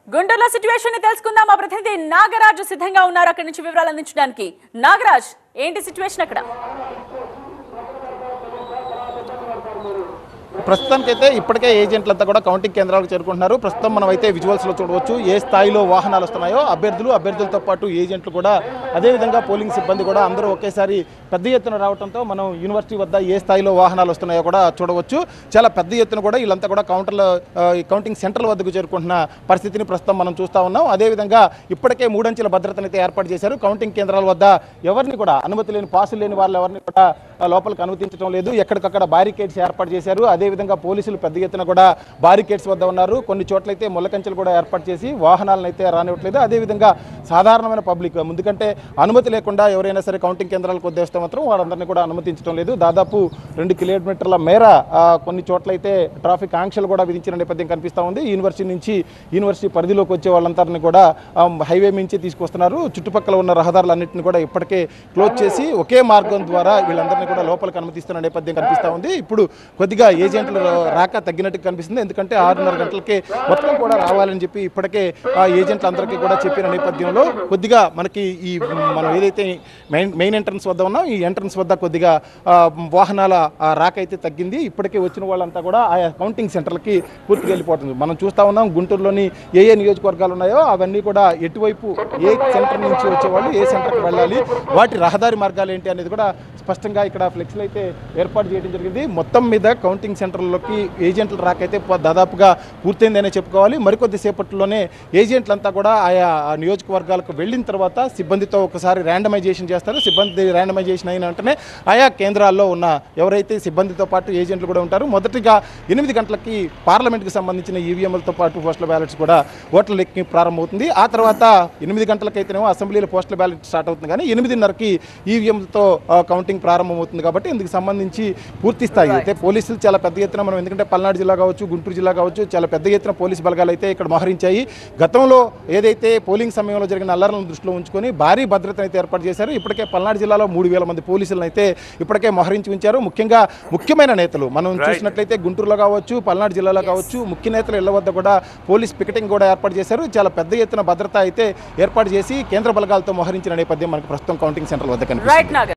గుంటూరులో సిచ్యువేషన్ ని తెలుసుకుందాం మా ప్రతినిధి నాగరాజు సిద్ధంగా ఉన్నారు అక్కడి నుంచి వివరాలు అందించడానికి నాగరాజ్ ఏంటి సిచ్యువేషన్ అక్కడ ప్రస్తుతానికైతే ఇప్పటికే ఏజెంట్లంతా కూడా కౌంటింగ్ కేంద్రాలకు చేరుకుంటున్నారు ప్రస్తుతం మనం అయితే విజువల్స్లో చూడవచ్చు ఏ స్థాయిలో వాహనాలు వస్తున్నాయో అభ్యర్థులు అభ్యర్థులతో పాటు ఏజెంట్లు కూడా అదేవిధంగా పోలింగ్ సిబ్బంది కూడా అందరూ ఒకేసారి పెద్ద ఎత్తున రావడంతో మనం యూనివర్సిటీ వద్ద ఏ స్థాయిలో వాహనాలు వస్తున్నాయో కూడా చూడవచ్చు చాలా పెద్ద ఎత్తున కూడా వీళ్ళంతా కూడా కౌంటర్ల ఆ, ఈ కౌంటింగ్ సెంటర్ల వద్దకు చేరుకుంటున్న పరిస్థితిని ప్రస్తుతం మనం చూస్తా ఉన్నాం అదేవిధంగా ఇప్పటికే మూడంచెల భద్రతను అయితే ఏర్పాటు చేశారు కౌంటింగ్ కేంద్రాల వద్ద ఎవరిని కూడా అనుమతి లేని పాసులు లేని వాళ్ళు ఎవరిని కూడా ఆ, లోపలికి అనుమతించడం లేదు ఎక్కడికక్కడ బారికేడ్స్ ఏర్పాటు చేశారు అదేవిధంగా పోలీసులు పెద్ద ఎత్తున కూడా బారికేడ్స్ వద్ద ఉన్నారు కొన్ని చోట్లయితే ముళ్ళకంచెలు కూడా ఏర్పాటు చేసి వాహనాలను అయితే రానివ్వట్లేదు అదేవిధంగా సాధారణమైన పబ్లిక్ ముందుకంటే అనుమతి లేకుండా ఎవరైనా సరే కౌంటింగ్ కేంద్రాలకు వద్దేస్తే మాత్రం వాళ్ళందరినీ కూడా అనుమతించడం లేదు దాదాపు రెండు కిలోమీటర్ల మేర ఆ, కొన్ని చోట్లయితే ట్రాఫిక్ ఆంక్షలు కూడా విధించిన నేపథ్యం కనిపిస్తూ ఉంది యూనివర్సిటీ నుంచి యూనివర్సిటీ పరిధిలోకి వచ్చే వాళ్ళందరినీ కూడా ఆ, హైవే నుంచి తీసుకొస్తున్నారు చుట్టుపక్కల ఉన్న రహదారులన్నింటిని కూడా ఇప్పటికే క్లోజ్ చేసి ఒకే మార్గం ద్వారా వీళ్ళందరినీ కూడా లోపలికి అనుమతిస్తున్న నేపథ్యం కనిపిస్తూ ఉంది ఇప్పుడు కొద్దిగా ఏజెంట్లు రాక తగ్గినట్టు కనిపిస్తుంది ఎందుకంటే ఆరున్నర గంటలకే మొత్తం కూడా రావాలని చెప్పి ఇప్పటికే ఆ ఏజెంట్లు అందరికీ కూడా చెప్పిన నేపథ్యంలో కొద్దిగా మనకి ఈ మనం ఏదైతే మెయిన్ మెయిన్ ఎంట్రన్స్ వద్ద ఉన్నాం ఈ ఎంట్రన్స్ వద్ద కొద్దిగా ఆ, వాహనాల ఆ, రాక అయితే తగ్గింది ఇప్పటికే వచ్చిన వాళ్ళంతా కూడా ఆయా కౌంటింగ్ సెంటర్లకి పూర్తిగా వెళ్ళిపోతుంది మనం చూస్తా ఉన్నాం గుంటూరులోని ఏ ఏ నియోజకవర్గాలు ఉన్నాయో అవన్నీ కూడా ఎటువైపు ఏ సెంటర్ నుంచి వచ్చేవాళ్ళు ఏ సెంటర్కి వెళ్ళాలి వాటి రహదారి మార్గాలు ఏంటి అనేది కూడా స్పష్టంగా ఇక్కడ ఫ్లెక్స్లు అయితే ఏర్పాటు చేయడం జరిగింది మొత్తం మీద కౌంటింగ్ సెంటర్లలోకి ఏజెంట్లు రాకైతే ప- దాదాపుగా పూర్తయిందనే చెప్పుకోవాలి మరికొద్ది సేపట్లోనే ఏజెంట్లంతా కూడా ఆయా నియోజకవర్గాలకు వెళ్ళిన తర్వాత సిబ్బందితో ఒకసారి ర్యాండమైజేషన్ చేస్తారు సిబ్బంది ర్యాండమైజేషన్ అయిన వెంటనే ఆయా కేంద్రాల్లో ఉన్న ఎవరైతే సిబ్బందితో పాటు ఏజెంట్లు కూడా ఉంటారు మొదటిగా ఎనిమిది గంటలకి పార్లమెంట్కి సంబంధించిన ఈవీఎంలతో పాటు పోస్టల్ బ్యాలెట్స్ కూడా ఓట్ల లెక్కింపు ప్రారంభమవుతుంది ఆ తర్వాత ఎనిమిది గంటలకైతేనేమో అసెంబ్లీలో పోస్టల్ బ్యాలెట్ స్టార్ట్ అవుతుంది కానీ ఎనిమిదిన్నరకి ఈవీఎంలతో కౌంటింగ్ ప్రారంభమవుతుంది కాబట్టి ఇందుకు సంబంధించి పూర్తి స్థాయి అయితే పోలీసులు చాలా పెద్ద ఎత్తున మనం ఎందుకంటే పల్నాడు జిల్లా కావచ్చు గుంటూరు జిల్లా కావచ్చు చాలా పెద్ద ఎత్తున పోలీసు బలగాలు అయితే ఇక్కడ మోహరించాయి గతంలో ఏదైతే పోలింగ్ సమయంలో జరిగిన అల్లర్లను దృష్టిలో ఉంచుకొని భారీ భద్రతను అయితే ఏర్పాటు చేశారు ఇప్పటికే పల్నాడు జిల్లాలో మూడు వేల మంది పోలీసులను అయితే ఇప్పటికే మోహరించి ఉంచారు ముఖ్యంగా ముఖ్యమైన నేతలు మనం చూసినట్లయితే గుంటూరులో కావచ్చు పల్నాడు జిల్లాలో కావచ్చు ముఖ్య నేతలు ఇళ్ల వద్ద కూడా పోలీస్ పికెటింగ్ కూడా ఏర్పాటు చేశారు చాలా పెద్ద ఎత్తున భద్రత అయితే ఏర్పాటు చేసి కేంద్ర బలగాలతో మోహరించిన నేపథ్యం మనకు ప్రస్తుతం కౌంటింగ్ సెంటర్ వద్ద కనిపిస్తుంది రైట్ నాగర్